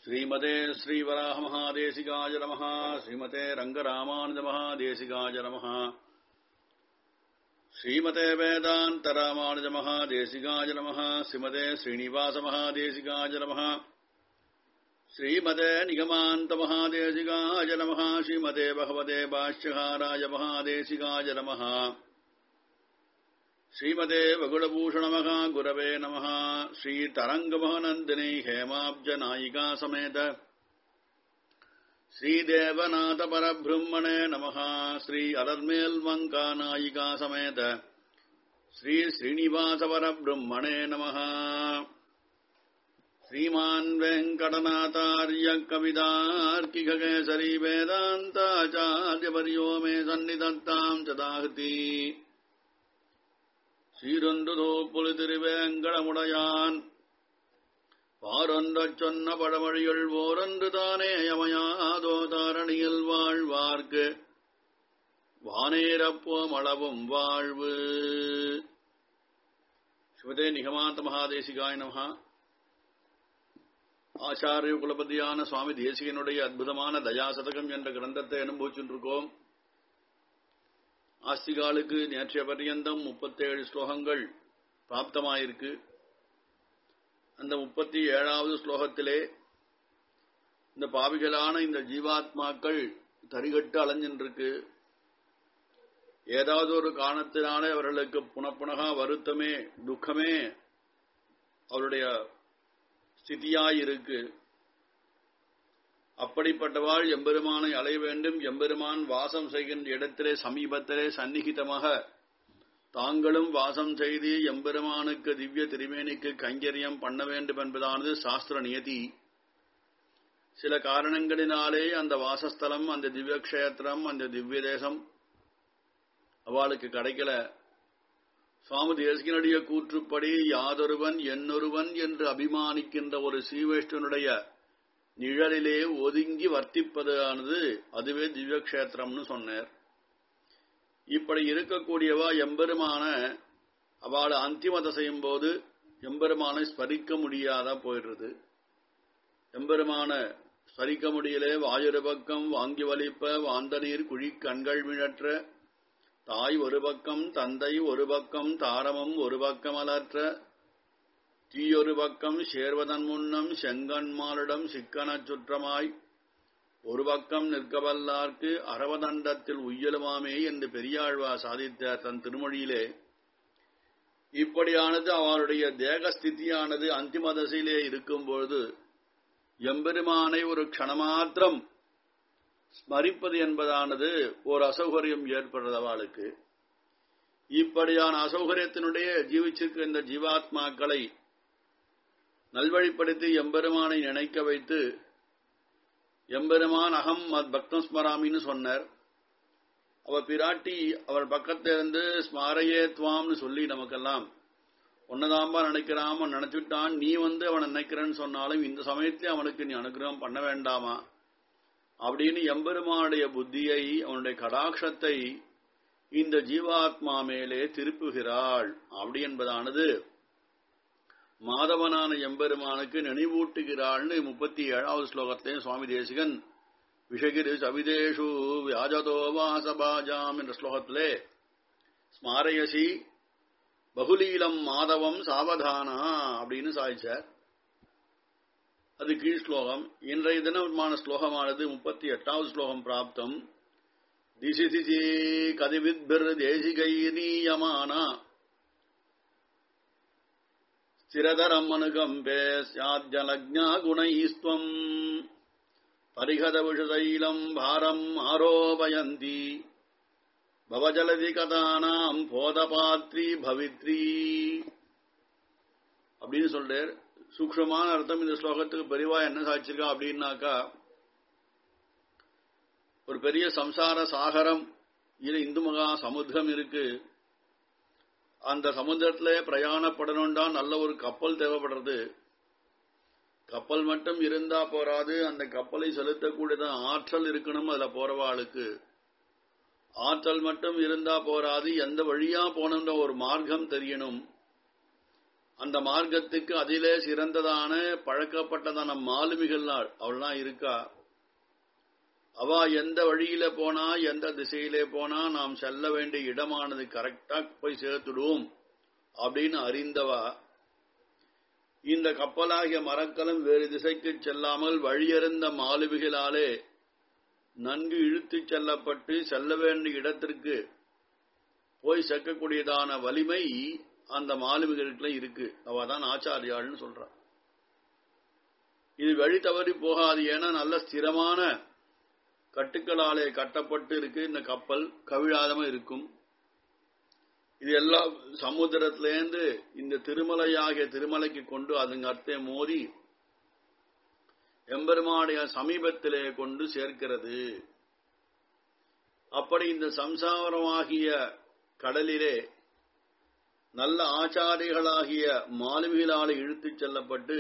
श्रीमते श्रीवराहमहादेशिकाय नमः श्रीमते रङ्गरामानुजमहादेशिकाय नमः श्रीमते वेदान्तरामानुजमहादेशिकाय नमः श्रीमते श्रीनिवासमहादेशिकाय नमः श्रीमते निगमान्तमहादेशिकाय नमः श्रीमते भगवते भाष्यकाराय महादेशिकाय नमः श्रीमते वगुडभूषणमः गुरवे नमः श्रीतरङ्गमहनन्दिनी हेमाब्जनायिका समेत श्रीदेवनाथपरब्रह्मणे नमः श्री अलर्मेल्मङ्कानायिका समेत श्री श्रीनिवासपरब्रह्मणे नमः श्रीमान् वेङ्कटनाथार्य कविदार्किककेसरी वेदान्ताचार्यपर्यो मे सन्निधत्ताम् चदाहति சீரொன்றுதோ புலி திருவேங்கடமுடையான் பாரொன்றச் சொன்ன பழமொழிகள் ஓரொன்று தானே யமயாதோ தாரணியில் வாழ்வார்க்கு வானேரப்போம் அளவும் வாழ்வு சிவதே நிகமாந்த மகாதேசிகாய நமகா ஆச்சாரிய குலபதியான சுவாமி தேசிகனுடைய அற்புதமான தயாசதகம் என்ற கிரந்தத்தை அனுபவிச்சுருக்கோம் ஆஸ்திகாலுக்கு நேற்றைய பர்யந்தம் முப்பத்தேழு ஸ்லோகங்கள் பிராப்தமாயிருக்கு அந்த முப்பத்தி ஏழாவது ஸ்லோகத்திலே இந்த பாவிகளான இந்த ஜீவாத்மாக்கள் தரிகட்டு அலைஞ்சின்றிருக்கு ஏதாவது ஒரு காரணத்தினாலே அவர்களுக்கு புனப்புனகா வருத்தமே துக்கமே அவருடைய ஸ்திதியாயிருக்கு அப்படிப்பட்டவாள் எம்பெருமானை அலைய வேண்டும் எம்பெருமான் வாசம் செய்கின்ற இடத்திலே சமீபத்திலே சந்நிகிதமாக தாங்களும் வாசம் செய்து எம்பெருமானுக்கு திவ்ய திருமேனிக்கு கைங்கரியம் பண்ண வேண்டும் என்பதானது சாஸ்திர நியதி சில காரணங்களினாலே அந்த வாசஸ்தலம் அந்த திவ்ய கஷேத்திரம் அந்த திவ்ய தேசம் அவளுக்கு கிடைக்கல சுவாமி தேசிகனுடைய கூற்றுப்படி யாதொருவன் என்னொருவன் என்று அபிமானிக்கின்ற ஒரு ஸ்ரீவைஷ்ணனுடைய நிழலிலே ஒதுங்கி வர்த்திப்பதானது அதுவே திவ்ய கஷேத்திரம்னு சொன்னார் இப்படி இருக்கக்கூடியவா எம்பெருமான அவளை அந்திமத செய்யும் போது எம்பெருமானை ஸ்மரிக்க முடியாதா போயிடுறது எம்பெருமான ஸ்மரிக்க முடியலே வாயொரு பக்கம் வாங்கி வலிப்ப வாந்தநீர் குழி கண்கள் மிழற்ற தாய் ஒரு பக்கம் தந்தை ஒரு பக்கம் தாரமும் ஒரு பக்கம் அலற்ற தீயொரு பக்கம் சேர்வதன் முன்னம் செங்கன்மாலிடம் சிக்கனச் சுற்றமாய் ஒரு பக்கம் நிற்கவல்லார்க்கு அரவதண்டத்தில் உய்யலுமாமே என்று பெரியாழ்வா சாதித்த தன் திருமொழியிலே இப்படியானது அவருடைய தேகஸ்திதியானது அந்திம தசையிலே இருக்கும்பொழுது எம்பெருமானை ஒரு க்ஷணமாத்திரம் ஸ்மரிப்பது என்பதானது ஒரு அசௌகரியம் ஏற்படுறது அவளுக்கு இப்படியான அசௌகரியத்தினுடைய ஜீவிச்சிருக்கிற இந்த ஜீவாத்மாக்களை நல்வழிப்படுத்தி எம்பெருமானை நினைக்க வைத்து எம்பெருமான் அகம் மத் பக்தம் ஸ்மராமின்னு சொன்னார் அவ பிராட்டி அவர் பக்கத்திலிருந்து ஸ்மாரையே துவாம்னு சொல்லி நமக்கெல்லாம் ஒன்னதாம்பா நினைக்கிறாம நினைச்சுட்டான் நீ வந்து அவனை நினைக்கிறேன்னு சொன்னாலும் இந்த சமயத்திலே அவனுக்கு நீ அனுகிரகம் பண்ண வேண்டாமா அப்படின்னு எம்பெருமானுடைய புத்தியை அவனுடைய கடாட்சத்தை இந்த ஜீவாத்மா மேலே திருப்புகிறாள் அப்படி என்பதானது மாதவனான எம்பெருமானுக்கு நினைவூட்டுகிறாள்னு முப்பத்தி ஏழாவது ஸ்லோகத்திலே சுவாமி தேசிகன் விஷகிரி சவிதேஷு வியாஜதோ வாசபாஜாம் என்ற ஸ்லோகத்திலே ஸ்மாரயசி பகுலீலம் மாதவம் சாவதானா அப்படின்னு சாதிச்சார் அது கீழ் ஸ்லோகம் இன்றைய தினமான ஸ்லோகமானது முப்பத்தி எட்டாவது ஸ்லோகம் பிராப்தம் திசி திசி கதிவித்பிர் தேசிகை நீயமானா ஸ்திரதரம் அனுகம்பே சாத்யலக்ஞா குணைஸ்துவம் பரிகத விஷதைலம் பாரம் ஆரோபயந்தி பவஜலதி கதானாம் போதபாத்ரி பவித்ரி அப்படின்னு சொல்றார் சூக்ஷமான அர்த்தம் இந்த ஸ்லோகத்துக்கு பெரிவா என்ன சாதிச்சிருக்கா அப்படின்னாக்கா ஒரு பெரிய சம்சார சாகரம் இது இந்து மகா சமுத்திரம் இருக்கு அந்த சமுத்திரத்துல பிரயாணப்படணும்டா நல்ல ஒரு கப்பல் தேவைப்படுறது கப்பல் மட்டும் இருந்தா போராது அந்த கப்பலை செலுத்தக்கூடிய ஆற்றல் இருக்கணும் அதுல போறவாளுக்கு ஆற்றல் மட்டும் இருந்தா போராது எந்த வழியா போனோம்ன்ற ஒரு மார்க்கம் தெரியணும் அந்த மார்க்கத்துக்கு அதிலே சிறந்ததான பழக்கப்பட்டதான மாலுமிகள் அவள்லாம் இருக்கா அவ எந்த வழியில போனா எந்த திசையிலே போனா நாம் செல்ல வேண்டிய இடமானது கரெக்டா போய் சேர்த்துடுவோம் அப்படின்னு அறிந்தவா இந்த கப்பலாகிய மரக்கலம் வேறு திசைக்கு செல்லாமல் வழியறிந்த மாலுமிகளாலே நன்கு இழுத்துச் செல்லப்பட்டு செல்ல வேண்டிய இடத்திற்கு போய் சேர்க்கக்கூடியதான வலிமை அந்த மாலுமிகளுக்குள்ள இருக்கு அவ தான் ஆச்சாரியாள்னு சொல்றா இது வழி தவறி போகாது ஏன்னா நல்ல ஸ்திரமான கட்டுக்களாலே கட்டப்பட்டு இருக்கு இந்த கப்பல் கவிழாதம இருக்கும் இது எல்லாம் சமுத்திரத்திலேருந்து இந்த திருமலையாகிய திருமலைக்கு கொண்டு அதுங்க அர்த்தே மோதி எம்பெருமாடைய சமீபத்திலே கொண்டு சேர்க்கிறது அப்படி இந்த சம்சாரமாகிய கடலிலே நல்ல ஆச்சாரிகளாகிய மாலுமிகளால் இழுத்துச் செல்லப்பட்டு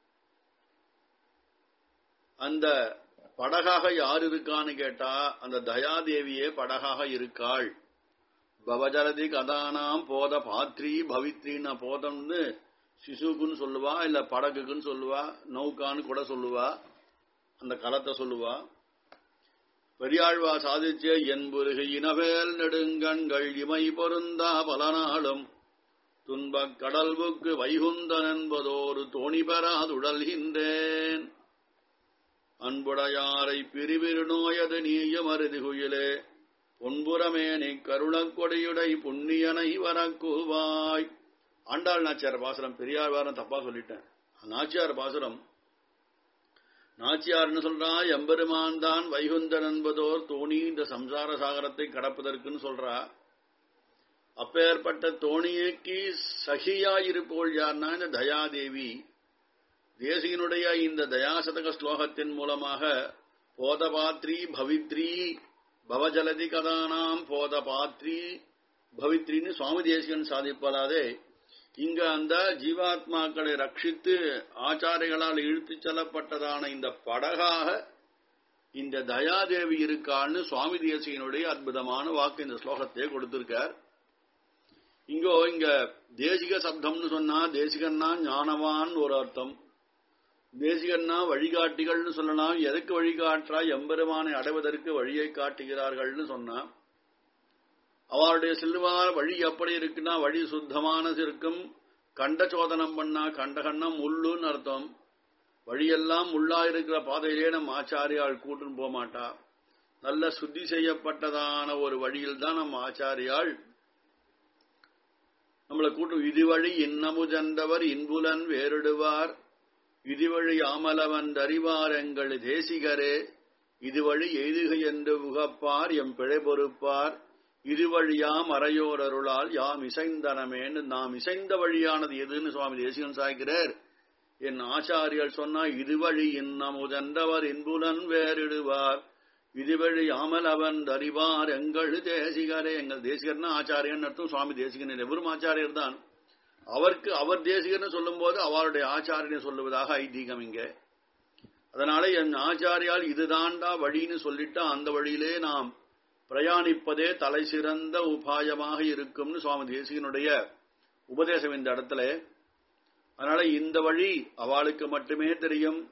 அந்த படகாக யார் இருக்கான்னு கேட்டா அந்த தயாதேவியே படகாக இருக்காள் பவஜலதி கதானாம் போத பாத்ரி பவித்ரின்னு போதம்னு சிசுக்குன்னு சொல்லுவா இல்ல படகுக்குன்னு சொல்லுவா நௌக்கான்னு கூட சொல்லுவா அந்த களத்தை சொல்லுவா பெரியாழ்வா சாதிச்ச என்புருகை இனவேல் நெடுங்கண்கள் இமை பொருந்தா பல நாளும் துன்பக் கடல்வுக்கு வைகுந்தன் என்பதோரு தோணி பெறாதுடல்கின்றேன் அன்புடையாரை பிரிவிரு நோயது நீயும் அருதிகுயிலே பொன்புறமேனி கருணக் கொடியுடை புண்ணியனை வரக்குவாய் ஆண்டாள் நாச்சியார் பாசுரம் பெரியார் வாரம் தப்பா சொல்லிட்டேன் நாச்சியார் பாசுரம் நாச்சியார்னு சொல்றா எம்பெருமான் தான் வைகுந்தன் என்பதோர் தோணி இந்த சம்சார சாகரத்தை கடப்பதற்குன்னு சொல்றா அப்பேற்பட்ட தோணியைக்கு சகியாயிருப்போள் யார்னா இந்த தயாதேவி தேசிகனுடைய இந்த தயாசதக ஸ்லோகத்தின் மூலமாக போதபாத்ரி பவித்ரி பவஜலதி கதானாம் போதபாத்ரி பவித்ரின்னு சுவாமி தேசிகன் சாதிப்பதாதே இங்க அந்த ஜீவாத்மாக்களை ரட்சித்து ஆச்சாரிகளால் இழுத்துச் செல்லப்பட்டதான இந்த படகாக இந்த தயாதேவி இருக்கான்னு சுவாமி தேசிகனுடைய அற்புதமான வாக்கு இந்த ஸ்லோகத்தை கொடுத்திருக்கார் இங்கோ இங்க தேசிக சப்தம்னு சொன்னா தேசிகன்னா ஞானவான் ஒரு அர்த்தம் தேசிகன்னா வழிகாட்டிகள்னு சொல்லலாம் எதுக்கு வழிகாட்டுறா எம்பெருமானை அடைவதற்கு வழியை காட்டுகிறார்கள்னு சொன்னா அவருடைய செல்வார் வழி எப்படி இருக்குன்னா வழி சுத்தமானது இருக்கும் கண்ட சோதனம் பண்ணா கண்டகன்னா முள்ளுன்னு அர்த்தம் வழியெல்லாம் முள்ளா இருக்கிற பாதையிலே நம்ம ஆச்சாரியால் கூட்டுன்னு போக மாட்டா நல்ல சுத்தி செய்யப்பட்டதான ஒரு வழியில் தான் நம்ம ஆச்சாரியால் நம்மளை கூட்டும் இதுவழி இன்னமுஜந்தவர் இன்புலன் வேறிடுவார் இதுவழி ஆமலவன் அறிவார் எங்கள் தேசிகரே இதுவழி எய்துக என்று உகப்பார் எம் பிழை பொறுப்பார் இருவழியாம் அறையோர் அருளால் யாம் இசைந்தனமேன்னு நாம் இசைந்த வழியானது எதுன்னு சுவாமி தேசிகன் சாய்கிறார் என் ஆச்சாரியர் சொன்னா இதுவழி இன்னமுதன்றவர் இன்புலன் வேறிடுவார் இதுவழி ஆமல் அவன் அறிவார் எங்கள் தேசிகரே எங்கள் தேசிகர்னா ஆச்சாரியன் அர்த்தம் சுவாமி தேசிகன் எவரும் ஆச்சாரியர் தான் அவருக்கு அவர் தேசிகர்னு சொல்லும் போது அவருடைய ஆச்சாரியனை சொல்லுவதாக ஐதீகம் இங்க அதனால என் ஆச்சாரியால் இதுதான்டா வழின்னு சொல்லிட்டா அந்த வழியிலே நாம் பிரயாணிப்பதே தலை சிறந்த உபாயமாக இருக்கும்னு சுவாமி தேசிகனுடைய உபதேசம் இந்த இடத்துல அதனால இந்த வழி அவளுக்கு மட்டுமே தெரியும்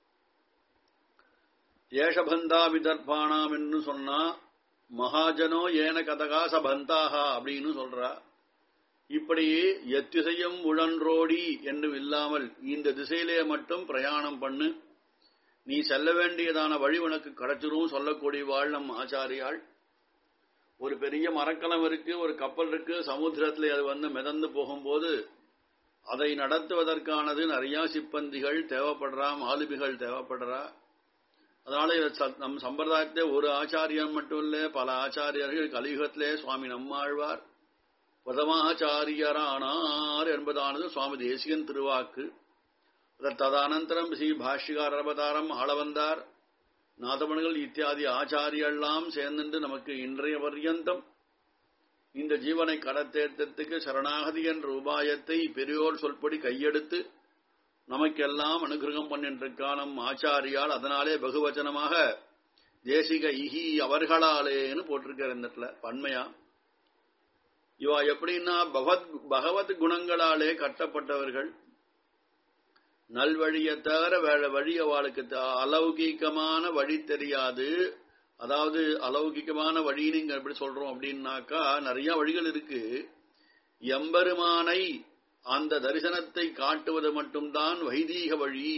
ஏஷபந்தா விதர்பானாம் என்று சொன்னா மகாஜனோ ஏன கதகாச பந்தாகா அப்படின்னு சொல்றா இப்படி எத்திசையும் உழன்றோடி என்று இல்லாமல் இந்த திசையிலே மட்டும் பிரயாணம் பண்ணு நீ செல்ல வேண்டியதான வழி உனக்கு கிடைச்சிரும் சொல்லக்கூடியவாள் நம் ஆச்சாரியாள் ஒரு பெரிய மரக்கலம் இருக்கு ஒரு கப்பல் இருக்கு சமுத்திரத்துல அது வந்து மிதந்து போகும்போது அதை நடத்துவதற்கானது நிறைய சிப்பந்திகள் தேவைப்படுறா மாலுமிகள் தேவைப்படுறா அதனால நம் சம்பிரதாயத்திலே ஒரு ஆச்சாரியன் மட்டும் இல்ல பல ஆச்சாரியர்கள் கலியுகத்திலே சுவாமி நம்மாழ்வார் பிரதமாச்சாரியரானார் என்பதானது சுவாமி தேசிகன் திருவாக்கு ததனந்தரம் ஸ்ரீ பாஷ்யகார் அவதாரம் ஆளவந்தார் நாதமணிகள் இத்தியாதி ஆச்சாரியெல்லாம் சேர்ந்து நமக்கு இன்றைய பர்யந்தம் இந்த ஜீவனை கடத்தேற்றத்துக்கு சரணாகதி என்ற உபாயத்தை பெரியோர் சொல்படி கையெடுத்து நமக்கெல்லாம் அனுகிரகம் பண்ணின்றிருக்கானம் ஆச்சாரியால் அதனாலே பகுவச்சனமாக தேசிக இஹி அவர்களாலேன்னு போட்டிருக்கார் இந்த இடத்துல பன்மையா இவா எப்படின்னா பகவத் பகவத் குணங்களாலே கட்டப்பட்டவர்கள் நல்வழியை தவிர வேற வழி அவளுக்கு அலௌகிகமான வழி தெரியாது அதாவது அலௌகிகமான வழி நீங்க எப்படி சொல்றோம் அப்படின்னாக்கா நிறைய வழிகள் இருக்கு எம்பெருமானை அந்த தரிசனத்தை காட்டுவது மட்டும்தான் வைதீக வழி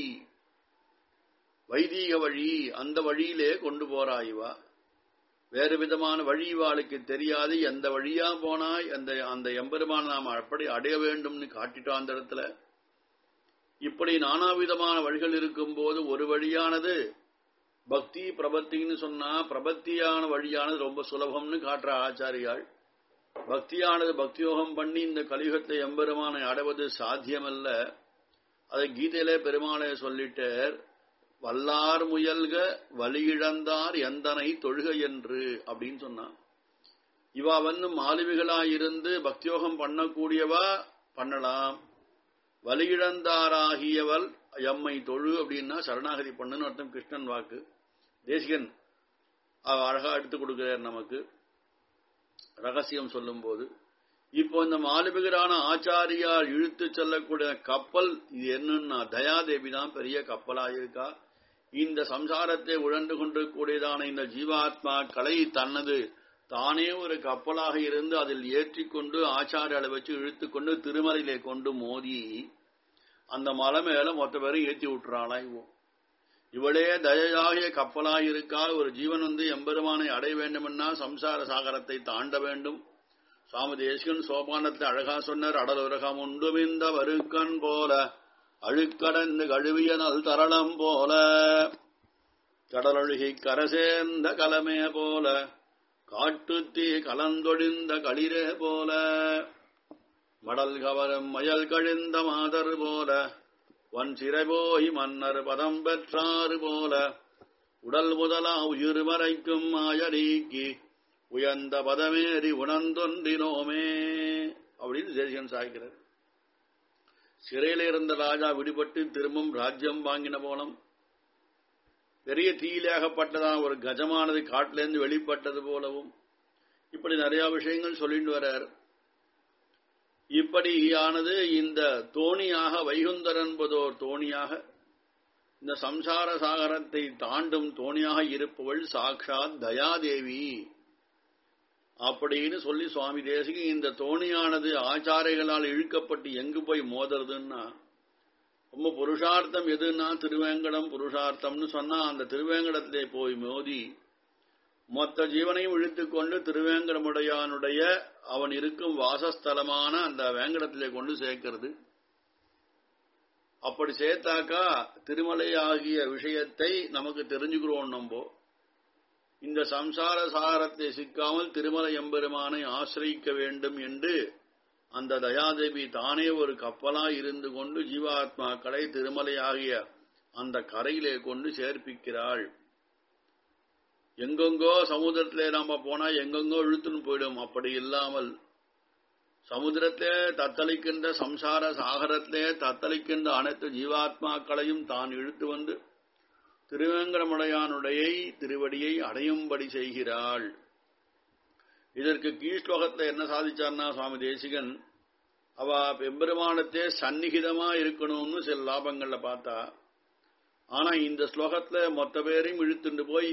வைதீக வழி அந்த வழியிலே கொண்டு போறாய்வா வேறு விதமான வழி இவாளுக்கு தெரியாது எந்த வழியா போனாய் அந்த அந்த எம்பெருமான நாம் அப்படி அடைய வேண்டும்னு காட்டிட்டோம் அந்த இடத்துல இப்படி நானாவிதமான வழிகள் இருக்கும்போது ஒரு வழியானது பக்தி பிரபத்தின்னு சொன்னா பிரபத்தியான வழியானது ரொம்ப சுலபம்னு காட்டுற ஆச்சாரியாள் பக்தியானது பக்தியோகம் பண்ணி இந்த கலியுகத்தை எம்பெருமானை அடைவது சாத்தியமல்ல அதை கீதையிலே பெருமாளே சொல்லிட்டார் வல்லார் முயல்க வலியிழந்தார் எந்தனை தொழுக என்று அப்படின்னு சொன்னான் இவா வந்து மாலுமிகளாயிருந்து பக்தியோகம் பண்ணக்கூடியவா பண்ணலாம் வலியிழந்தாராகியவள் எம்மை தொழு அப்படின்னா சரணாகதி பண்ணுன்னு அர்த்தம் கிருஷ்ணன் வாக்கு தேசிகன் அழகா எடுத்து கொடுக்கிறார் நமக்கு ரகசியம் சொல்லும் போது இப்போ இந்த மாலுமிகரான ஆச்சாரியால் இழுத்து செல்லக்கூடிய கப்பல் இது என்னன்னா தயாதேவி தான் பெரிய கப்பலா இருக்கா இந்த சம்சாரத்தை உழண்டு கொண்டிருக்கூடியதான இந்த ஜீவாத்மா கலை தன்னது தானே ஒரு கப்பலாக இருந்து அதில் ஏற்றிக்கொண்டு ஆச்சாரியாலை வச்சு இழுத்துக்கொண்டு திருமலையிலே கொண்டு மோதி அந்த மலை மேல மொத்த பேரும் ஏற்றி விட்டுறாளா இவோ இவளே தயையாகிய கப்பலாக இருக்கா ஒரு ஜீவன் வந்து எம்பெருமானை அடைய வேண்டுமென்னா சம்சார சாகரத்தை தாண்ட வேண்டும் சுவாமி தேசிகன் சோபானத்தை அழகா சொன்னார் அடல் உலகம் உண்டுமிந்த வருக்கன் போல அழுக்கடந்து கழுவிய நல் தரளம் போல கடலொழுகி கரசேர்ந்த கலமே போல காட்டுத்தீ கலந்தொழிந்த களிரே போல மடல் கவரம் மயல் கழிந்த மாதர் போல வன் சிறை போய் மன்னர் பதம் பெற்றாறு போல உடல் முதலா உயிர் வரைக்கும் மாயடீக்கி உயர்ந்த பதமேறி உணர்ந்தொன்றினோமே அப்படின்னு தேசிகன் சாய்க்கிறார் சிறையில இருந்த ராஜா விடுபட்டு திரும்பும் ராஜ்யம் வாங்கின போலம் பெரிய தீயிலாகப்பட்டதான ஒரு கஜமானது காட்டிலேருந்து வெளிப்பட்டது போலவும் இப்படி நிறைய விஷயங்கள் சொல்லிட்டு வர்றார் இப்படியானது இந்த தோணியாக வைகுந்தர் என்பதோர் தோணியாக இந்த சம்சார சாகரத்தை தாண்டும் தோணியாக இருப்பவள் சாக்ஷாத் தயாதேவி அப்படின்னு சொல்லி சுவாமி தேசிகி இந்த தோணியானது ஆச்சாரைகளால் இழுக்கப்பட்டு எங்கு போய் மோதுறதுன்னா ரொம்ப புருஷார்த்தம் எதுன்னா திருவேங்கடம் புருஷார்த்தம்னு சொன்னா அந்த திருவேங்கடத்திலே போய் மோதி மொத்த ஜீவனையும் இழுத்துக்கொண்டு திருவேங்கடமுடையானுடைய அவன் இருக்கும் வாசஸ்தலமான அந்த வேங்கடத்திலே கொண்டு சேர்க்கிறது அப்படி சேர்த்தாக்கா திருமலை ஆகிய விஷயத்தை நமக்கு தெரிஞ்சுக்கிறோம் நம்போ இந்த சம்சார சாகரத்தை சிக்காமல் திருமலை எம்பெருமானை ஆசிரியிக்க வேண்டும் என்று அந்த தயாதேவி தானே ஒரு கப்பலாய் இருந்து கொண்டு ஜீவாத்மாக்களை திருமலை ஆகிய அந்த கரையிலே கொண்டு சேர்ப்பிக்கிறாள் எங்கெங்கோ சமுதிரத்திலே நாம போனா எங்கெங்கோ இழுத்துன்னு போயிடும் அப்படி இல்லாமல் சமுதிரத்திலே தத்தளிக்கின்ற சம்சார சாகரத்திலே தத்தளிக்கின்ற அனைத்து ஜீவாத்மாக்களையும் தான் இழுத்து வந்து திருவேங்கடமுடையானுடைய திருவடியை அடையும்படி செய்கிறாள் இதற்கு கீழ்ஸ்லோகத்துல என்ன சாதிச்சார்னா சுவாமி தேசிகன் அவ எம்பெருமானத்தே சந்நிகிதமா இருக்கணும்னு சில லாபங்கள்ல பார்த்தா ஆனா இந்த ஸ்லோகத்துல மொத்த பேரையும் இழுத்துட்டு போய்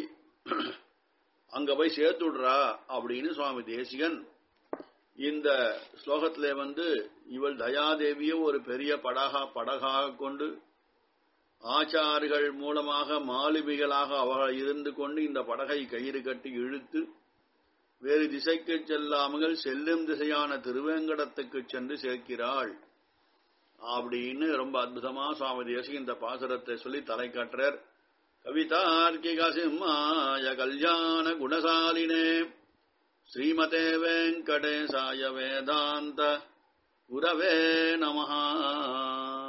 அங்க போய் சேர்த்து விடுறா அப்படின்னு சுவாமி தேசிகன் இந்த ஸ்லோகத்திலே வந்து இவள் தயாதேவியை ஒரு பெரிய படகா படகாக கொண்டு ஆச்சார்கள் மூலமாக மாலுமிகளாக அவர்கள் இருந்து கொண்டு இந்த படகை கயிறு கட்டி இழுத்து வேறு திசைக்கு செல்லாமல் செல்லும் திசையான திருவேங்கடத்துக்கு சென்று சேர்க்கிறாள் அப்படின்னு ரொம்ப அற்புதமா சுவாமி தேசிக இந்த பாசுரத்தை சொல்லி தலை காட்டுறார் கவிதார்க்கிக சிம்மாய கல்யாண குணசாலினே ஸ்ரீமதே வெங்கடேசாய வேதாந்த குரவே நமஹா